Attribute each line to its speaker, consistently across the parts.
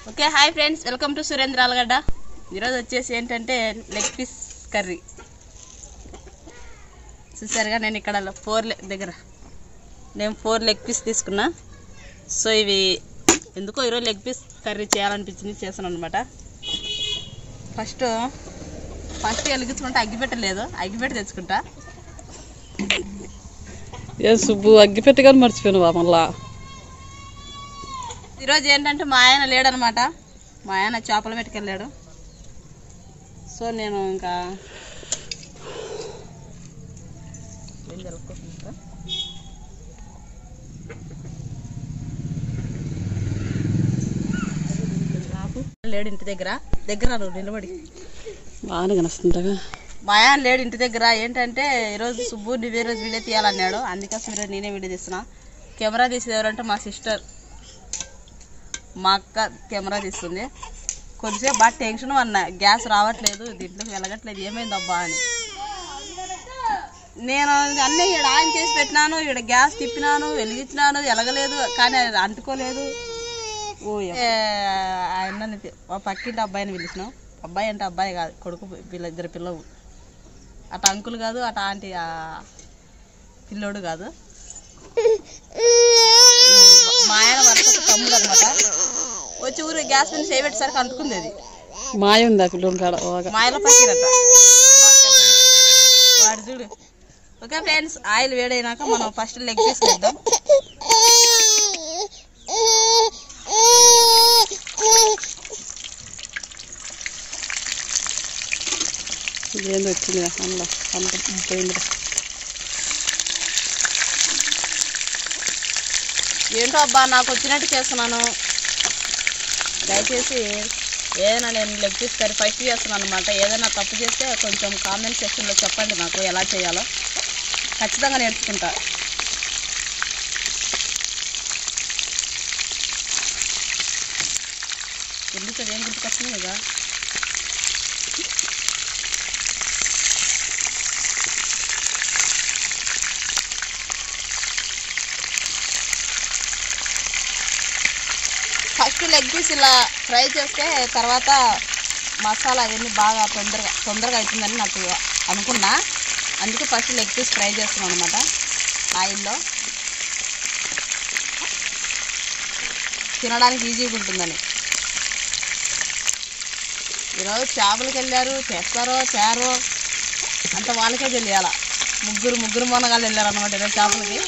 Speaker 1: Okay hi friends welcome to Surendra Allagadda ఈరోజు వచ్చేసి ఏంటంటే లెగ్ పీస్ కర్రీ చూసారుగా నేను ఇక్కడ ఫోర్ దగ్గర నేను ఫోర్ లెగ్ పీస్ తీసుకున్నా సో ఇవి ఎందుకో ఈరోజు లెగ్ పీస్ కర్రీ చేయాలనిపించింది చేశాను అనమాట ఫస్ట్ ఫస్ట్ వెలిగించుకుంటే అగ్గిపెట్టలేదు అగ్గిపెట్టి తెచ్చుకుంటా
Speaker 2: ఏ సుబ్బు అగ్గిపెట్టి కానీ మర్చిపోయినావా మళ్ళా
Speaker 1: ఈరోజు ఏంటంటే మా ఆయన లేడనమాట మా ఆయన చేపలు పెట్టుకెళ్ళాడు సో నేను ఇంకా ఏం జరుపుకుంటున్నా? నాకు లేడు ఇంటి దగ్గర దగ్గర నువ్వు నిలబడి
Speaker 2: బాగానే కనిస్తుండగా
Speaker 1: మా ఆయన లేడు ఇంటి దగ్గర ఏంటంటే ఈరోజు సుబ్బు నువ్వే రోజు వీడియో తీయాలన్నాడు అందుకోసం ఈరోజు నేనే వీడియో తీస్తున్నా కెమెరా తీసేది ఎవరంటే మా సిస్టర్ మా అక్క కెమెరా తీస్తుంది కొద్దిసేపు బాగా టెన్షన్ అన్న గ్యాస్ రావట్లేదు దీంట్లోకి వెళ్ళగట్లేదు ఏమైందబ్బా అని నేను అన్నీ ఇక్కడ ఆన్ చేసి పెట్టినాను ఇక్కడ గ్యాస్ తిప్పినాను వెలిగించినాను ఎలగలేదు కానీ అది అంటుకోలేదు ఓ ఏ, ఆయనని తి- మా పక్కింటి అబ్బాయిని పిలిచినాం అబ్బాయి అంటే అబ్బాయి కాదు కొడుకు పిల్ల ఇద్దరు పిల్లలు అటు అంకుల్ కాదు అటు ఆంటీ ఆ పిల్లోడు కాదు మా ఆయన వరకు తమ్ముడు అనమాట వచ్చి ఊరు గ్యాస్ మీద చేయబెట్టేసరికి అంటుకుంది అది
Speaker 2: మాయ ఉంది ఆ పిల్లలు కాడ బాగా
Speaker 1: మా ఆయన పక్కిరట వాడు చూడు ఓకే ఫ్రెండ్స్ ఆయిల్ వేడైనాక మనం ఫస్ట్ లెగ్ పీస్ వేద్దాం
Speaker 2: ఇదేంది వచ్చింది అందులో అంత పోయింది
Speaker 1: ఏంటో అబ్బా నాకు వచ్చినట్టు చేస్తున్నాను దయచేసి ఏదైనా నేను లెగ్ పీస్ కర్రీ ఫస్ట్ చేస్తున్నాను అనమాట ఏదైనా తప్పు చేస్తే కొంచెం కామెంట్ సెక్షన్లో చెప్పండి నాకు ఎలా చేయాలో ఖచ్చితంగా నేర్చుకుంటా ఎందుకు ఏం గుర్తుకొస్తుంది కదా ఫస్ట్ లెగ్ పీస్ ఇలా ఫ్రై చేస్తే తర్వాత మసాలా అవన్నీ బాగా తొందరగా తొందరగా అవుతుందని నాకు అనుకున్నా అందుకే ఫస్ట్ లెగ్ పీస్ ఫ్రై చేస్తున్నాను అనమాట ఆయిల్లో తినడానికి ఈజీగా ఉంటుందని ఈరోజు చేపలకి వెళ్ళారు తెస్తారో తేరో అంత వాళ్ళకే తెలియాల ముగ్గురు ముగ్గురు మొనగాళ్ళు వెళ్ళారు అనమాట ఈరోజు చేపలకి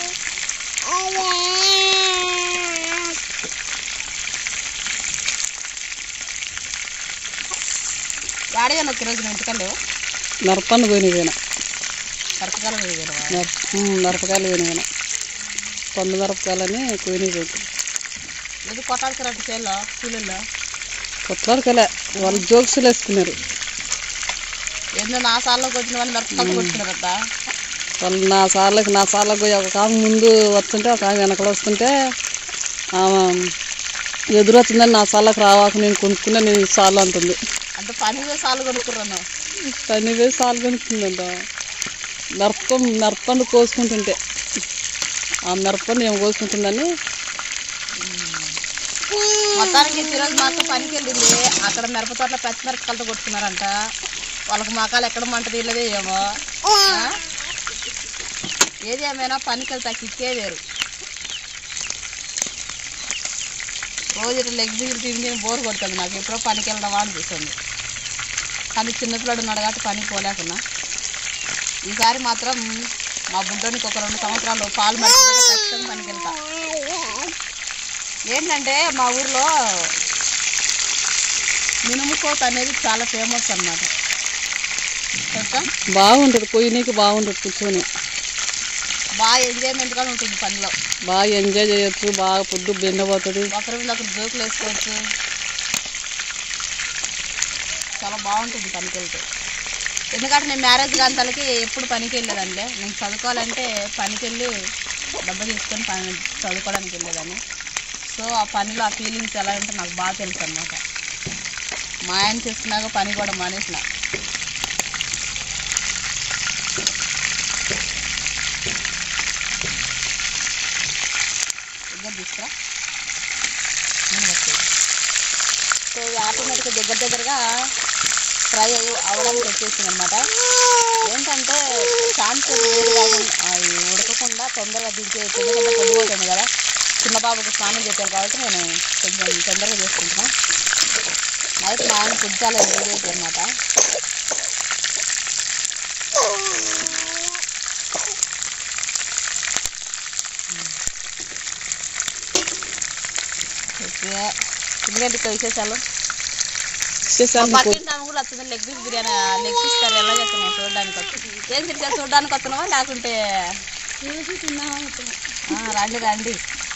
Speaker 1: ఆడగా నాకు ఈరోజు నేను ఇంటికెళ్ళావు
Speaker 2: మిరపన్ను పోయిన పోయిన
Speaker 1: కరకకాలం వేయగలవా
Speaker 2: మిరపకాయలు పోయిన పోయిన పండు మిరపకాయలని పోయినాయి పోయి
Speaker 1: ఇది కొట్టాడుతారంట చేలో కూలీల్లో
Speaker 2: కొట్లాడకలే వాళ్ళు జోక్సులు వేసుకున్నారు
Speaker 1: ఏందో నా సార్లోకి వచ్చిన వాళ్ళు మిరపకాయలు కొట్టుకున్నారట
Speaker 2: వాళ్ళు నా సార్లకు నా సార్లకు పోయి ఒక ఆమె ముందు వస్తుంటే ఒక ఆమె వెనకలు వస్తుంటే ఆమె ఎదురు వచ్చిందని నా సార్లకు రావాక నేను కొనుక్కున్నా నేను ఈ సార్లు అంటుంది
Speaker 1: అంటే పని పోయి సార్లు కొనుక్కున్నాను
Speaker 2: పని వేసి సార్లు కొనుక్కుందంట మిరప మిరపండు కోసుకుంటుంటే ఆ మిరపండు ఏం కోసుకుంటుందని
Speaker 1: మొత్తానికి ఈరోజు మాకు పనికి వెళ్ళింది అక్కడ మిరప తోటలో పచ్చి మిరపకాయలతో కొట్టుకున్నారంట వాళ్ళకి మకాలు ఎక్కడ మంట తీయలేదే ఏమో ఆ? ఏది ఏమైనా పనికి వెళ్తా కిక్కే వేరు రోజు ఇట్లా లెగ్ పీసులు తిని తిని బోర్ కొడుతుంది నాకు ఎప్పుడో పనికి వెళ్ళడమా అనిపిస్తుంది కానీ చిన్నపిల్లడు ఉన్నాడు కాబట్టి పనికి పోలేకున్నా ఈసారి మాత్రం మా బుడ్డోనికి ఒక రెండు సంవత్సరాలు పాలు మర్చిపోతే ఖచ్చితంగా పనికి వెళ్తా ఏంటంటే మా ఊర్లో మినుము కోత అనేది చాలా ఫేమస్ అన్నమాట తెలుసా
Speaker 2: బాగుంటుంది పొయ్యినీకి బాగుంటుంది కూర్చొని
Speaker 1: బాగా ఎంజాయ్మెంట్గా ఉంటుంది పనిలో
Speaker 2: బాగా ఎంజాయ్ చేయొచ్చు బాగా పొద్దు బెండపోతుంది
Speaker 1: ఒకరి మీద ఒకరు జోకులు వేసుకోవచ్చు చాలా బాగుంటుంది పనికి వెళ్తే ఎందుకంటే నేను మ్యారేజ్ కాని తలకి ఎప్పుడు పనికి వెళ్ళేదండి నేను చదువుకోవాలంటే పనికి వెళ్ళి డబ్బు తీసుకొని పని చదువుకోవడానికి వెళ్ళేదాన్ని సో ఆ పనిలో ఆ ఫీలింగ్స్ ఎలా ఉంటే నాకు బాగా తెలుసు అనమాట మా ఆయన చేస్తున్నాక పని కూడా మానేసిన దగ్గర తీసుకురా నేను వచ్చేది. ఆటోమేటిక్గా దగ్గర దగ్గరగా ఫ్రై అవ్వడానికి వచ్చేసింది అనమాట ఏంటంటే ఛాన్స్ వేడి కాకుండా అది ఉడకకుండా తొందరగా దించే ఎందుకంటే పొద్దుపోతుంది కదా చిన్న బాబుకి స్నానం చేశారు కాబట్టి నేను కొంచెం తొందరగా చేసుకుంటున్నాను నైట్ మా ఆయన పుజ్జాలు వేడి అనమాట ఓకే ఇంకేంటి ఇక విశేషాలు
Speaker 2: చేసాను
Speaker 1: పక్కింటి ఆమె కూడా వస్తుంది leg piece biryani leg piece curry ఎలా చేస్తున్నావు చూడడానికి వస్తుంది ఏం తిరిగా చూడడానికి వస్తున్నావా లేకుంటే ఆ, రండి రండి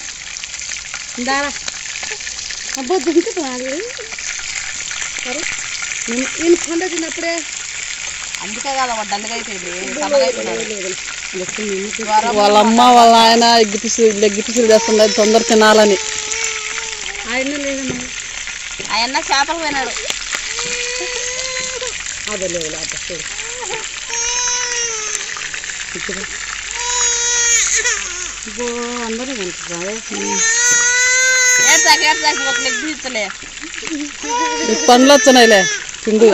Speaker 2: అబ్బా దుంకుతున్నాడు ఈయన కొండ తిన్నప్పుడే
Speaker 1: అందుకే కదా వాడు దండగా అయిపోయింది సన్నగా అయిపోయినాడు
Speaker 2: వాళ్ళ అమ్మ వాళ్ళ ఆయన ఎగ్గి పిసులు ఎగ్గి పిసులు తెస్తుండే తొందర తినాలని ఆయన లేదమ్మా
Speaker 1: ఆయన చేపలు పోయినాడు
Speaker 2: అదే లేదు అబ్బా చూడు ఇప్పుడు అందరూ కనుకుంటారు
Speaker 1: ఏడ్చాక ఏడ్చాక ఒక లెగ్ పీస్ ఇస్తలే
Speaker 2: పండ్లు వచ్చినాయిలే తిండు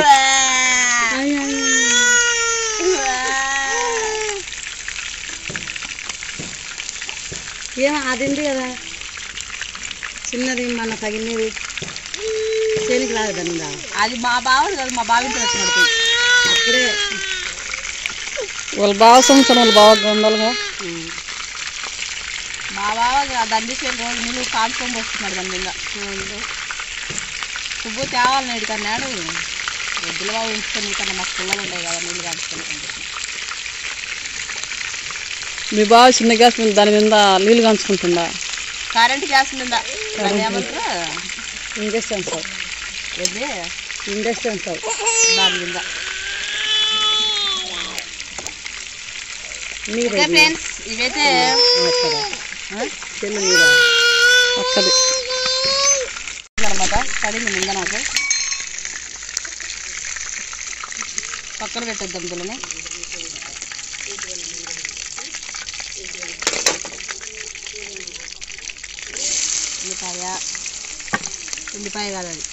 Speaker 2: ఏమో అది ఉంది కదా చిన్నది మన తగినది చేనికి రాగదందా
Speaker 1: అది మా బావది కదా మా బావింటి వచ్చినాడు
Speaker 2: అప్పుడే వాళ్ళ బావ సంవత్సరం వాళ్ళ బావ ఉండాలిగా
Speaker 1: మా బావ దండికి రోజు నీళ్ళు కాచుకొని వస్తున్నాడు దాని మీద సుబ్బు తేవాలి నేడు కన్నాడు వద్దుల బాబు ఉంచుకొని కన్నా మాకు పిల్లలు ఉంటాయి కదా నీళ్ళు కాచుకొని
Speaker 2: మీ బావ చిన్న గ్యాస్ మీద దాని మీద నీళ్ళు కాంచుకుంటుండా
Speaker 1: కరెంట్ గ్యాస్ మీద దాన్ని ఏమంటారు
Speaker 2: ఇండక్షన్ స్టవ్
Speaker 1: ఏది
Speaker 2: ఇండక్షన్ స్టవ్
Speaker 1: దాని మీద
Speaker 2: నీరు
Speaker 1: ఓకే ఫ్రెండ్స్ ఇవైతే
Speaker 2: అక్కడ
Speaker 1: ఆ?
Speaker 2: చెల్లి నీరు అక్కడి
Speaker 1: అనమాట పడింది ముంద నాకు పక్కన పెట్టేద్దాం పిల్లని ఉల్లిపాయ ఉల్లిపాయ కాదు అది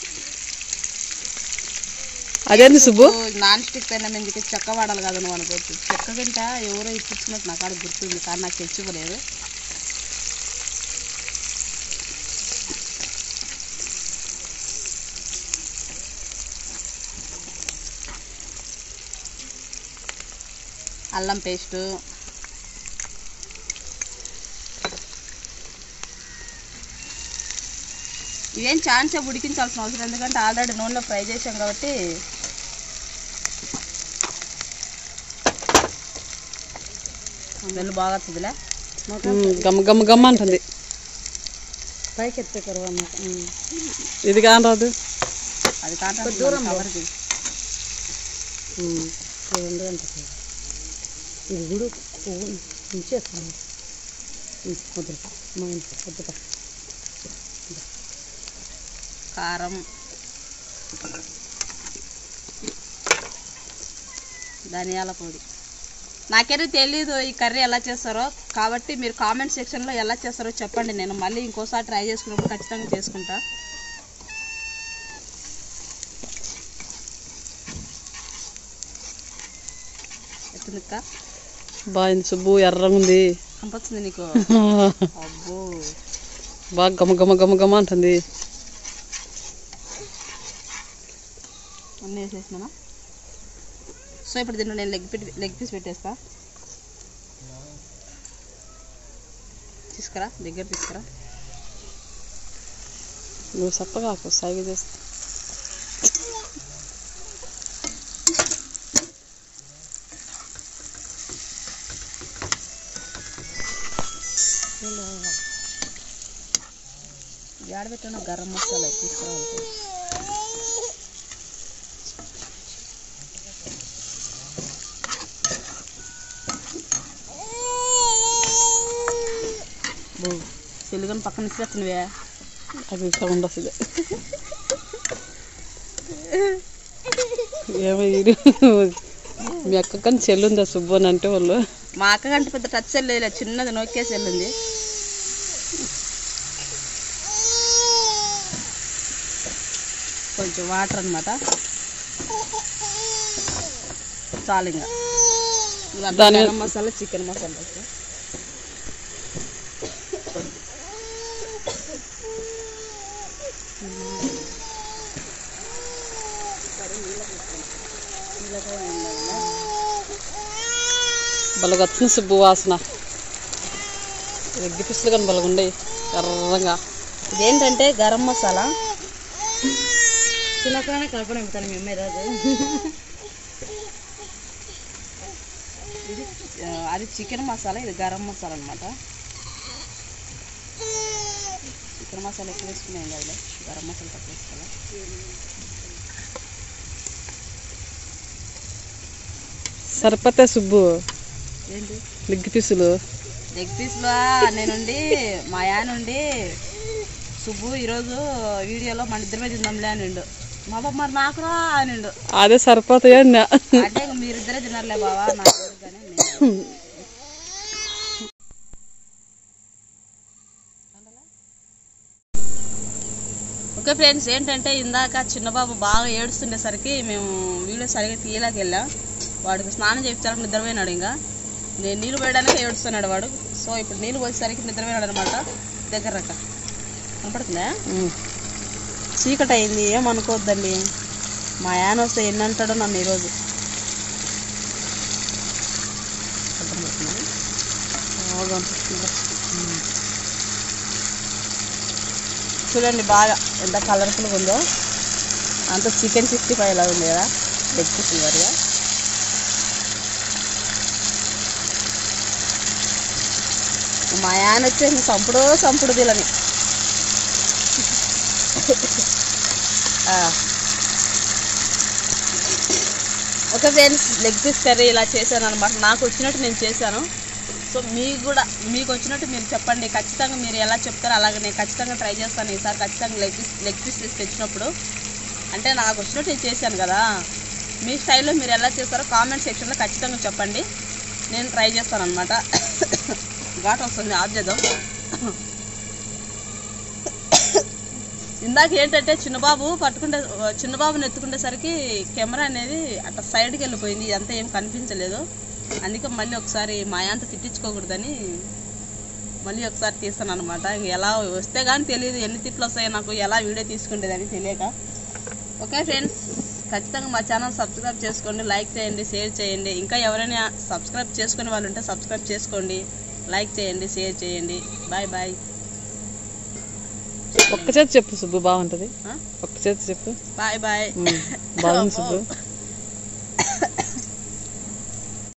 Speaker 2: అదేంది సుబ్బు
Speaker 1: ఓ, నాన్ స్టిక్ పైన మీదకి చెక్క వాడాలి కదా నువ్వు అనుకోవచ్చు చెక్క గంట ఎవరో ఇప్పించినట్టు నాకు ఆడ గుర్తుంది కానీ నాకు తెచ్చిపోలేదు అల్లం పేస్టు ఇవేం ఛాన్స్ ఉడికించాల్సిన అవసరం ఎందుకంటే ఆల్రెడీ నూనెలో ఫ్రై చేసాం కాబట్టి వెళ్ళు బాగా వస్తుందిలే
Speaker 2: గమ్మ గమ్మ గమ్మ అంటుంది పైకి ఎత్తే ఇది కాని రాదు
Speaker 1: అది కాంటే దూరం కవర్కి
Speaker 2: ఇది కూడా ఉంచేస్తాను వద్దు మా ఇంట్లో వద్దుపా
Speaker 1: కారం ధనియాల పొడి నాకేదో తెలీదు ఈ కర్రీ ఎలా చేస్తారో కాబట్టి మీరు కామెంట్ సెక్షన్లో ఎలా చేస్తారో చెప్పండి నేను మళ్ళీ ఇంకోసారి ట్రై చేసుకున్నప్పుడు ఖచ్చితంగా చేసుకుంటా ఎత్తుందిక్క
Speaker 2: బాగుంది సుబ్బు ఎర్రగా ఉంది
Speaker 1: కంపొచ్చింది నీకు అబ్బో
Speaker 2: బాగా గమ గమ గమ గమ అంటుంది
Speaker 1: అన్నీ వేసేసినా సో ఇప్పుడు దీంట్లో నేను లెగ్ పెట్టి లెగ్ పీస్ పెట్టేస్తా తీసుకురా దగ్గర తీసుకురా
Speaker 2: నువ్వు చప్పగా సాగి చేస్తా
Speaker 1: ఆడబెట్టిన గరం మసాలా తీసుకురావాలి తెలుగుని పక్కన ఇచ్చినవే
Speaker 2: అది సౌండ్ వస్తుంది ఏమో ఇది మీ అక్క కానీ చెల్లుందా సుబ్బు అని అంటే వాళ్ళు
Speaker 1: మా అక్క కంటే పెద్ద టచ్ వెళ్ళలేదు చిన్నది నొక్కేసి వెళ్ళింది కొంచెం వాటర్ అనమాట చాలు ఇంకా ఇలా
Speaker 2: దాని-
Speaker 1: గరం మసాలా చికెన్ మసాలా వేస్తా.
Speaker 2: బలగా వస్తుంది సుబ్బు వాసన ఎగ్గి పిస్తులు కానీ బలగా ఉండయి ఎర్రంగా
Speaker 1: ఇదేంటంటే గరం మసాలా చిన్నకానే కలపడం ఇస్తాను మేము ఈరోజు ఇది ఆ, అది చికెన్ మసాలా ఇది గరం మసాలా అనమాట చికెన్ మసాలా ఎక్కువ వేసుకున్నాం కదా గరం మసాలా తక్కువ వేసుకోవాలి
Speaker 2: సరిపోతే సుబ్బు
Speaker 1: ఏంటి
Speaker 2: ఎగ్గి పిసులు
Speaker 1: లెగ్ పీస్లో నేనుండి మా యానుండి సుబ్బు ఈరోజు వీడియోలో మన ఇద్దరమే తిందాంలే అనిండు మా బాబు మరి నాకురా అనిండు
Speaker 2: అదే సరిపోతాయి అన్నా
Speaker 1: అంటే ఇంక మీరిద్దరే తినర్లే బావా నాకు ఎందుకు కానీ నేను ఓకే ఫ్రెండ్స్ ఏంటంటే ఇందాక చిన్నబాబు బాగా ఏడుస్తుండేసరికి మేము వీడియో సరిగ్గా తీయలేక వెళ్ళాం వాడికి స్నానం చేయించాలని నిద్రపోయినాడు ఇంకా నేను నీళ్ళు పోయడానికి ఏడుస్తున్నాడు వాడు సో ఇప్పుడు నీళ్ళు పోసేసరికి నిద్రపోయినాడు అనమాట దగ్గర రక్క కనపడుతుందా
Speaker 2: ఉమ్.
Speaker 1: చీకటి అయింది ఏమనుకోవద్దండి మా ఆయన వస్తే ఎన్ని అంటాడో నన్ను ఈరోజు అర్థమవుతుందా? బాగా అనిపిస్తుంది. చూడండి బాగా ఎంత కలర్ఫుల్గా ఉందో అంత చికెన్ సిక్స్టీ ఫైవ్ లాగా ఉంది కదా లెగ్ పీస్ వరిగా మా ఆయన వచ్చేసి సంపుడో సంపుడు దీలని okay friends leg piece curry ఇలా చేశాను అనమాట నాకు వచ్చినట్టు నేను చేశాను సో మీకు కూడా మీకు వచ్చినట్టు మీరు చెప్పండి ఖచ్చితంగా మీరు ఎలా చెప్తారో అలాగే నేను ఖచ్చితంగా ట్రై చేస్తాను ఈసారి ఖచ్చితంగా లెగ్ పీస్ లెగ్ పీస్ తీసి తెచ్చినప్పుడు అంటే నాకు వచ్చినట్టు నేను చేశాను కదా మీ స్టైల్లో మీరు ఎలా చేస్తారో కామెంట్ సెక్షన్లో ఖచ్చితంగా చెప్పండి నేను ట్రై చేస్తాను అనమాట ఘాట్ వస్తుంది ఆఫ్ చేద్దాం ఇందాక ఏంటంటే చిన్నబాబు పట్టుకుంటే చిన్నబాబుని ఎత్తుకునేసరికి కెమెరా అనేది అట్లా సైడ్కి వెళ్ళిపోయింది ఇదంతా ఏం కనిపించలేదు అందుకే మళ్ళీ ఒకసారి మా అంత తిట్టించుకోకూడదని మళ్ళీ ఒకసారి తీస్తాను అనమాట ఎలా వస్తే కానీ తెలియదు ఎన్ని తిట్లు వస్తాయో నాకు ఎలా వీడియో తీసుకుంటేదని తెలియక ఓకే ఫ్రెండ్స్ ఖచ్చితంగా మా ఛానల్ సబ్స్క్రైబ్ చేసుకోండి లైక్ చేయండి షేర్ చేయండి ఇంకా ఎవరైనా సబ్స్క్రైబ్ చేసుకునే వాళ్ళు ఉంటే సబ్స్క్రైబ్ చేసుకోండి లైక్ చేయండి షేర్ చేయండి బాయ్ బాయ్
Speaker 2: ఒక్క చేతి చెప్పు సుబ్బు బాగుంటది
Speaker 1: ఆ?
Speaker 2: ఒక్క చేతి చెప్పు
Speaker 1: బాయ్ బాయ్
Speaker 2: ఉమ్, బాగుంది సుబ్బు